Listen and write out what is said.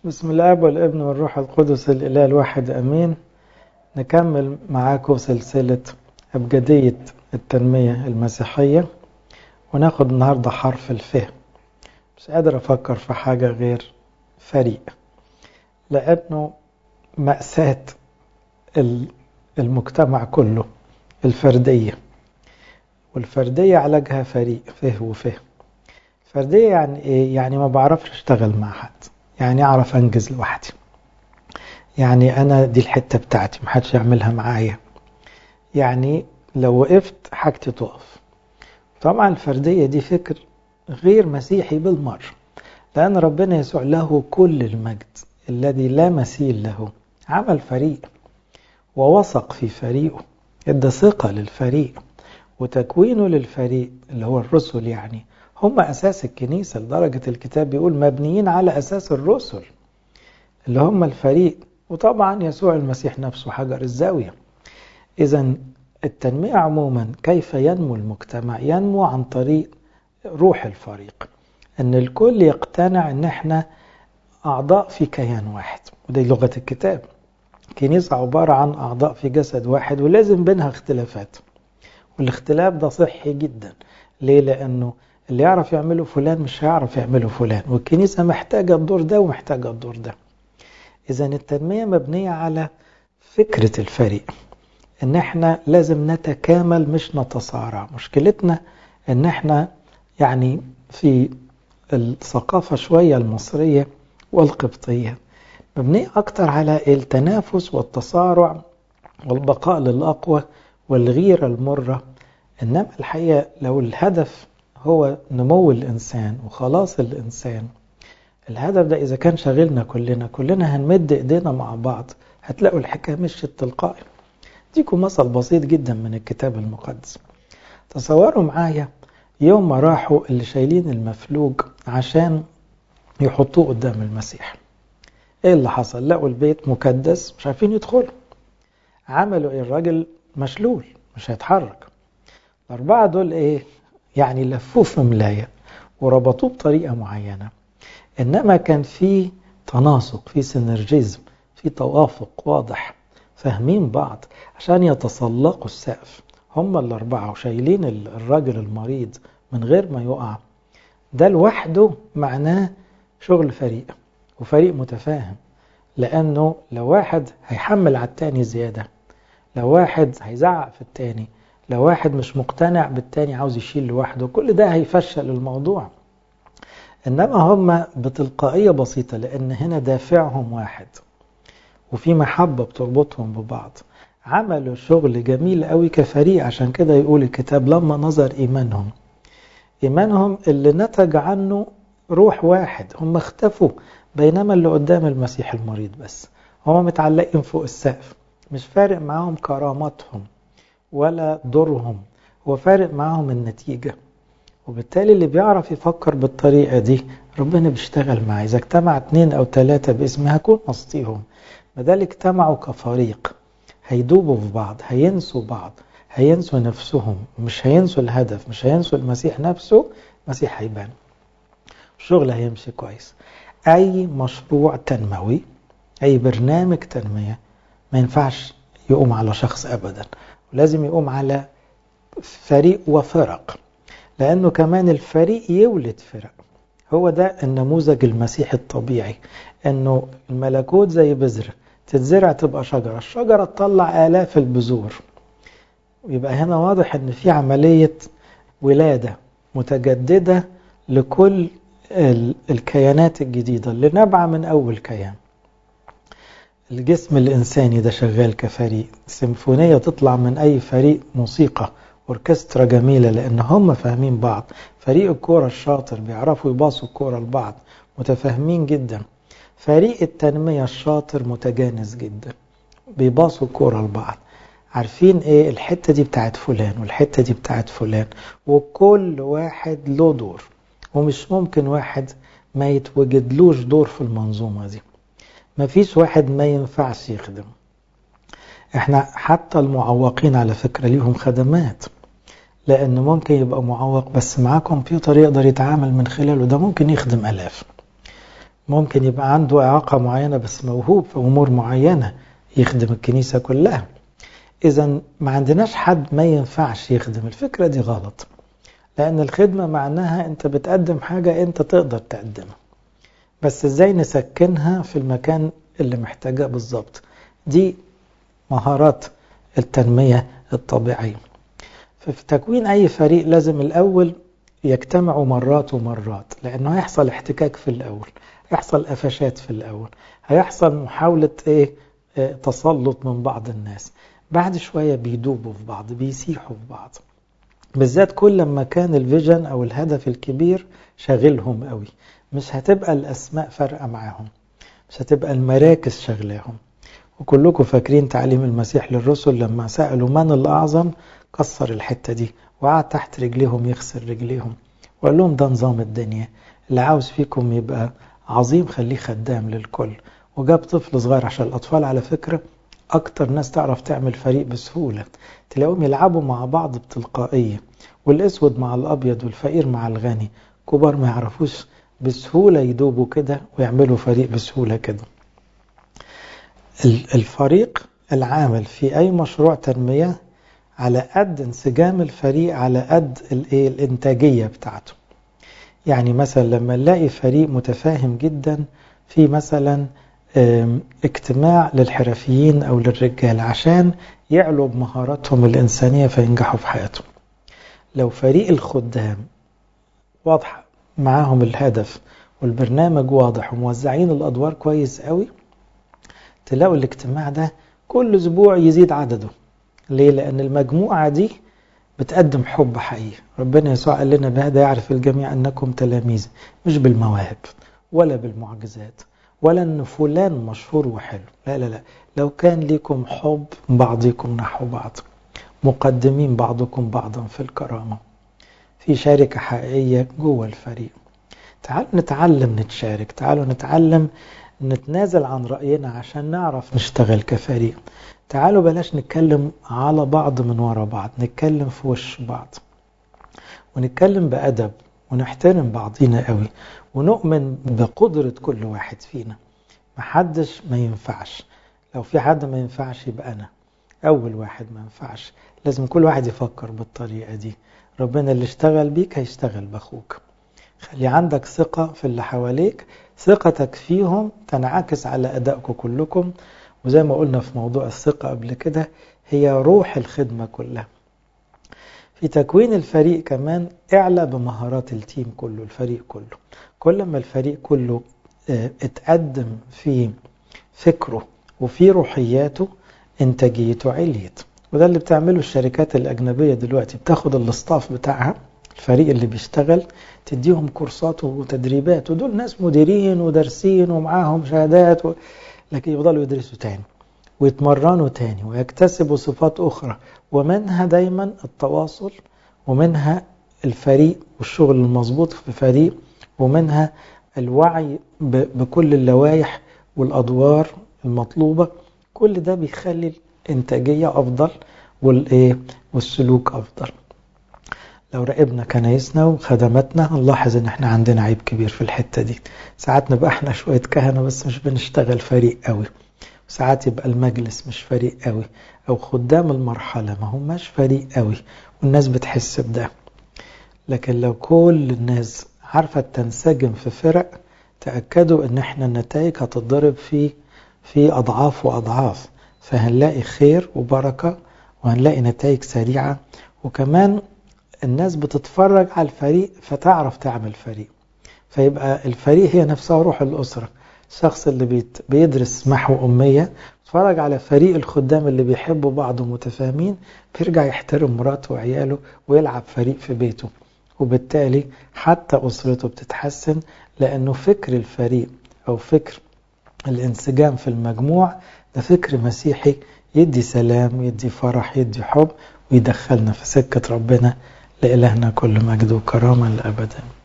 بسم الاب والابن والروح القدس الاله الواحد امين نكمل معاكم سلسله ابجديه التنميه المسيحيه وناخد النهارده حرف الف مش قادر افكر في حاجه غير فريق لانه ماساه المجتمع كله الفرديه والفرديه علاجها فريق فه وفه فرديه يعني ايه يعني ما بعرفش اشتغل مع حد يعني اعرف انجز لوحدي يعني انا دي الحته بتاعتي محدش يعملها معايا يعني لو وقفت حاجتي تقف طبعا الفرديه دي فكر غير مسيحي بالمره لان ربنا يسوع له كل المجد الذي لا مثيل له عمل فريق ووثق في فريقه ادى ثقه للفريق وتكوينه للفريق اللي هو الرسل يعني هم أساس الكنيسة لدرجة الكتاب بيقول مبنيين على أساس الرسل اللي هم الفريق وطبعا يسوع المسيح نفسه حجر الزاوية إذا التنمية عموما كيف ينمو المجتمع ينمو عن طريق روح الفريق أن الكل يقتنع أن احنا أعضاء في كيان واحد ودي لغة الكتاب كنيسة عبارة عن أعضاء في جسد واحد ولازم بينها اختلافات والاختلاف ده صحي جدا ليه لأنه اللي يعرف يعمله فلان مش هيعرف يعمله فلان والكنيسة محتاجة الدور ده ومحتاجة الدور ده إذا التنمية مبنية على فكرة الفريق إن إحنا لازم نتكامل مش نتصارع مشكلتنا إن إحنا يعني في الثقافة شوية المصرية والقبطية مبنية أكتر على التنافس والتصارع والبقاء للأقوى والغيرة المرة إنما الحقيقة لو الهدف هو نمو الإنسان وخلاص الإنسان الهدف ده إذا كان شاغلنا كلنا كلنا هنمد إيدينا مع بعض هتلاقوا الحكاية مشيت تلقائي ديكم مثل بسيط جدا من الكتاب المقدس تصوروا معايا يوم ما راحوا اللي شايلين المفلوج عشان يحطوه قدام المسيح ايه اللي حصل لقوا البيت مكدس مش عارفين يدخلوا عملوا ايه الراجل مشلول مش هيتحرك الاربعه دول ايه يعني لفوه في ملاية وربطوه بطريقة معينة إنما كان في تناسق في سينرجيزم في توافق واضح فاهمين بعض عشان يتسلقوا السقف هم الأربعة وشايلين الراجل المريض من غير ما يقع ده لوحده معناه شغل فريق وفريق متفاهم لأنه لو واحد هيحمل على التاني زيادة لو واحد هيزعق في التاني لو واحد مش مقتنع بالتاني عاوز يشيل لوحده كل ده هيفشل الموضوع انما هم بتلقائية بسيطة لان هنا دافعهم واحد وفي محبة بتربطهم ببعض عملوا شغل جميل قوي كفريق عشان كده يقول الكتاب لما نظر ايمانهم ايمانهم اللي نتج عنه روح واحد هم اختفوا بينما اللي قدام المسيح المريض بس هم متعلقين فوق السقف مش فارق معاهم كراماتهم ولا دورهم هو فارق معاهم النتيجة وبالتالي اللي بيعرف يفكر بالطريقة دي ربنا بيشتغل معاه إذا اجتمع اتنين أو تلاتة باسمي هكون وسطيهم بدل اجتمعوا كفريق هيدوبوا في بعض هينسوا بعض هينسوا نفسهم مش هينسوا الهدف مش هينسوا المسيح نفسه المسيح هيبان الشغل هيمشي كويس أي مشروع تنموي أي برنامج تنمية ما ينفعش يقوم على شخص أبدا لازم يقوم على فريق وفرق لأنه كمان الفريق يولد فرق هو ده النموذج المسيحي الطبيعي أنه الملكوت زي بذرة تتزرع تبقى شجرة الشجرة تطلع آلاف البذور ويبقى هنا واضح أن في عملية ولادة متجددة لكل الكيانات الجديدة اللي نابعة من أول كيان الجسم الإنساني ده شغال كفريق سيمفونية تطلع من أي فريق موسيقى أوركسترا جميلة لأن هم فاهمين بعض فريق الكورة الشاطر بيعرفوا يباصوا الكورة لبعض متفاهمين جدا فريق التنمية الشاطر متجانس جدا بيباصوا الكورة لبعض عارفين ايه الحتة دي بتاعت فلان والحتة دي بتاعت فلان وكل واحد له دور ومش ممكن واحد ما يتوجدلوش دور في المنظومة دي ما فيش واحد ما ينفعش يخدم احنا حتى المعوقين على فكرة ليهم خدمات لأن ممكن يبقى معوق بس معاه كمبيوتر يقدر يتعامل من خلاله ده ممكن يخدم ألاف ممكن يبقى عنده إعاقة معينة بس موهوب في أمور معينة يخدم الكنيسة كلها إذا ما عندناش حد ما ينفعش يخدم الفكرة دي غلط لأن الخدمة معناها أنت بتقدم حاجة أنت تقدر تقدمها بس إزاي نسكنها في المكان اللي محتاجاه بالظبط دي مهارات التنمية الطبيعية ففي تكوين أي فريق لازم الأول يجتمعوا مرات ومرات لأنه هيحصل احتكاك في الأول هيحصل قفشات في الأول هيحصل محاولة إيه تسلط من بعض الناس بعد شوية بيدوبوا في بعض بيسيحوا في بعض بالذات كل ما كان الفيجن أو الهدف الكبير شاغلهم قوي مش هتبقى الأسماء فارقة معاهم مش هتبقى المراكز شغلاهم وكلكم فاكرين تعليم المسيح للرسل لما سألوا من الأعظم كسر الحتة دي وقعد تحت رجليهم يغسل رجليهم وقال لهم ده نظام الدنيا اللي عاوز فيكم يبقى عظيم خليه خدام للكل وجاب طفل صغير عشان الأطفال على فكرة أكتر ناس تعرف تعمل فريق بسهولة تلاقيهم يلعبوا مع بعض بتلقائية والأسود مع الأبيض والفقير مع الغني كبار ما يعرفوش بسهولة يدوبوا كده ويعملوا فريق بسهولة كده الفريق العامل في أي مشروع تنمية على قد انسجام الفريق على قد الايه الانتاجيه بتاعته يعني مثلا لما نلاقي فريق متفاهم جدا في مثلا اجتماع للحرفيين او للرجال عشان يعلوا بمهاراتهم الانسانيه فينجحوا في حياتهم لو فريق الخدام واضحه معاهم الهدف والبرنامج واضح وموزعين الادوار كويس قوي تلاقوا الاجتماع ده كل اسبوع يزيد عدده ليه؟ لأن المجموعة دي بتقدم حب حقيقي ربنا يسوع قال لنا بهذا يعرف الجميع أنكم تلاميذ مش بالمواهب ولا بالمعجزات ولا أن فلان مشهور وحلو لا لا لا لو كان لكم حب بعضكم نحو بعض مقدمين بعضكم بعضا في الكرامة في شركة حقيقية جوه الفريق تعالوا نتعلم نتشارك تعالوا نتعلم نتنازل عن رأينا عشان نعرف نشتغل كفريق تعالوا بلاش نتكلم على بعض من ورا بعض نتكلم في وش بعض ونتكلم بأدب ونحترم بعضينا قوي ونؤمن بقدرة كل واحد فينا محدش ما ينفعش لو في حد ما ينفعش يبقى أنا أول واحد ما ينفعش لازم كل واحد يفكر بالطريقة دي ربنا اللي اشتغل بيك هيشتغل بأخوك خلي عندك ثقة في اللي حواليك ثقتك فيهم تنعكس على أدائكم كلكم وزي ما قلنا في موضوع الثقة قبل كده هي روح الخدمة كلها في تكوين الفريق كمان اعلى بمهارات التيم كله الفريق كله كل ما الفريق كله اتقدم في فكره وفي روحياته انتاجيته عليت وده اللي بتعمله الشركات الأجنبية دلوقتي بتاخد الاستاف بتاعها الفريق اللي بيشتغل تديهم كورسات وتدريبات ودول ناس مديرين ودارسين ومعاهم شهادات و... لكن يفضلوا يدرسوا تاني ويتمرنوا تاني ويكتسبوا صفات أخرى ومنها دايما التواصل ومنها الفريق والشغل المظبوط في فريق ومنها الوعي بكل اللوائح والأدوار المطلوبة كل ده بيخلي الإنتاجية أفضل والإيه والسلوك أفضل لو راقبنا كنايسنا وخدماتنا نلاحظ ان احنا عندنا عيب كبير في الحتة دي ساعات نبقى احنا شوية كهنة بس مش بنشتغل فريق قوي وساعات يبقى المجلس مش فريق قوي او خدام المرحلة ما هماش فريق قوي والناس بتحس بده لكن لو كل الناس عارفة تنسجم في فرق تأكدوا ان احنا النتائج هتتضرب في في اضعاف واضعاف فهنلاقي خير وبركة وهنلاقي نتائج سريعة وكمان الناس بتتفرج على الفريق فتعرف تعمل فريق فيبقى الفريق هي نفسها روح الأسرة الشخص اللي بيت بيدرس محو أمية اتفرج على فريق الخدام اللي بيحبوا بعض ومتفاهمين بيرجع يحترم مراته وعياله ويلعب فريق في بيته وبالتالي حتى أسرته بتتحسن لأنه فكر الفريق أو فكر الانسجام في المجموع ده فكر مسيحي يدي سلام يدي فرح يدي حب ويدخلنا في سكة ربنا لإلهنا كل مجد وكرامة لأبدا